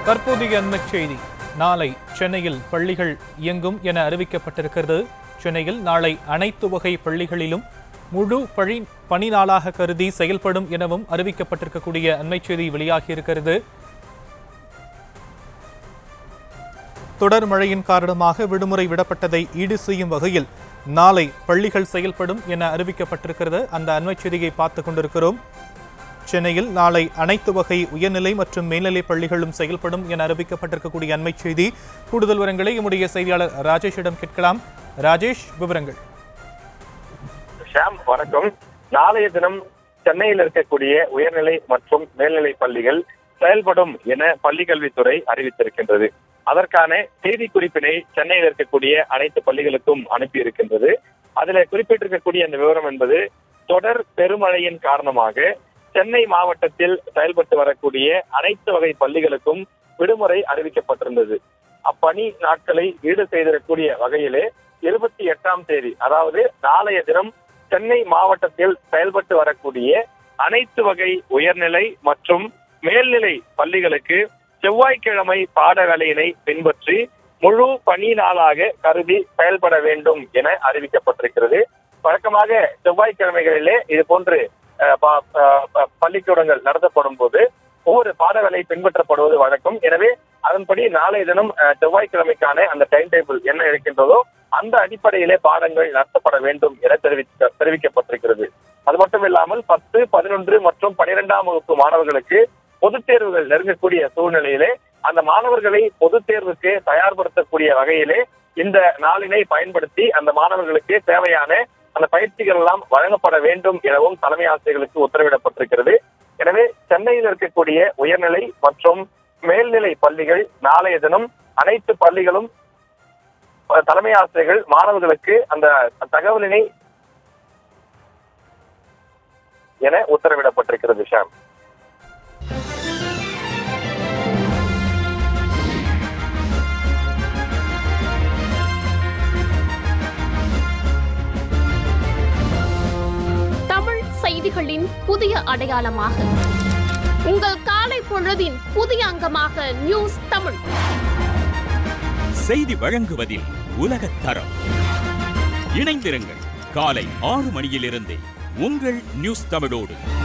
தற்போதைய அண்மைச் செய்தி நாளை சென்னையில் பள்ளிகள் இயங்கும் என அறிவிக்கப்பட்டிருக்கிறது சென்னையில் நாளை அனைத்து வகை பள்ளிகளிலும் முழு பழி பணி நாளாக கருதி செயல்படும் எனவும் அறிவிக்கப்பட்டிருக்கக்கூடிய அண்மைச் செய்தி வெளியாகியிருக்கிறது தொடர் மழையின் காரணமாக விடுமுறை விடப்பட்டதை ஈடு செய்யும் வகையில் நாளை பள்ளிகள் செயல்படும் என அறிவிக்கப்பட்டிருக்கிறது அந்த அண்மைச் செய்தியை பார்த்து கொண்டிருக்கிறோம் சென்னையில் நாளை அனைத்து வகை உயர்நிலை மற்றும் மேல்நிலைப் பள்ளிகளும் செயல்படும் என அறிவிக்கப்பட்டிருக்கக்கூடிய அண்மைச் செய்தி கூடுதல் விவரங்களை நம்முடைய செய்தியாளர் ராஜேஷிடம் கேட்கலாம் ராஜேஷ் விவரங்கள் ஷாம் வணக்கம் நாளைய தினம் சென்னையில் இருக்கக்கூடிய உயர்நிலை மற்றும் மேல்நிலை பள்ளிகள் செயல்படும் என பள்ளிக்கல்வித்துறை அறிவித்திருக்கின்றது அதற்கான செய்தி குறிப்பினை சென்னையில் இருக்கக்கூடிய அனைத்து பள்ளிகளுக்கும் அனுப்பி இருக்கின்றது அதுல குறிப்பிட்டிருக்கக்கூடிய அந்த விவரம் என்பது தொடர் பெருமழையின் காரணமாக சென்னை மாவட்டத்தில் செயல்பட்டு வரக்கூடிய அனைத்து வகை பள்ளிகளுக்கும் விடுமுறை அறிவிக்கப்பட்டிருந்தது அப்பணி நாட்களை ஈடு செய்திடக்கூடிய வகையிலே இருபத்தி எட்டாம் தேதி அதாவது நாளைய தினம் சென்னை மாவட்டத்தில் செயல்பட்டு வரக்கூடிய அனைத்து வகை உயர்நிலை மற்றும் மேல்நிலை பள்ளிகளுக்கு செவ்வாய்க்கிழமை பாட வேலையினை பின்பற்றி முழு பணி நாளாக கருதி செயல்பட வேண்டும் என அறிவிக்கப்பட்டிருக்கிறது வழக்கமாக செவ்வாய்க்கிழமைகளிலே இது போன்று அஹ், ப- அஹ், ப- பள்ளிக்கூடங்கள் நடத்தப்படும் போது ஒவ்வொரு பாட வேலை பின்பற்றப்படுவது வழக்கம் எனவே அதன்படி நாளைய தினம் அஹ், செவ்வாய்க்கிழமைக்கான அந்த டைம் டேபிள் என்ன இருக்கின்றதோ அந்த அடிப்படையிலே பாடங்கள் நடத்தப்பட வேண்டும் என தெரிவிக்க தெரிவிக்கப்பட்டிருக்கிறது அது மட்டும் இல்லாமல் பத்து பதினொன்று மற்றும் பனிரெண்டாம் வகுப்பு மாணவர்களுக்கு பொதுத் தேர்வுகள் நெருங்கக்கூடிய சூழ்நிலையிலே அந்த மாணவர்களை பொதுத் தேர்வுக்கு தயார்படுத்தக்கூடிய வகையிலே இந்த நாளினை பயன்படுத்தி அந்த மாணவர்களுக்கு தேவையான அந்த பயிற்சிகள் எல்லாம் வழங்கப்பட வேண்டும் எனவும் தலைமை ஆசிரியர்களுக்கு உத்தரவிடப்பட்டிருக்கிறது எனவே சென்னையில் இருக்கக்கூடிய உயர்நிலை மற்றும் மேல்நிலை பள்ளிகள் நாளைய தினம் அனைத்து பள்ளிகளும் அஹ், தலைமை ஆசிரியர்கள் மாணவர்களுக்கு அந்த தகவலினை என உத்தரவிடப்பட்டிருக்கிறது ஷாம் தமிழ் செய்திகளின் புதிய அடையாளமாக உங்கள் காலை பொழுதின் புதிய அங்கமாக நியூஸ் தமிழ் செய்தி வழங்குவதில் உலகத் தரம் இணைந்திருங்கள் காலை ஆறு மணியிலிருந்தே உங்கள் நியூஸ் தமிழோடு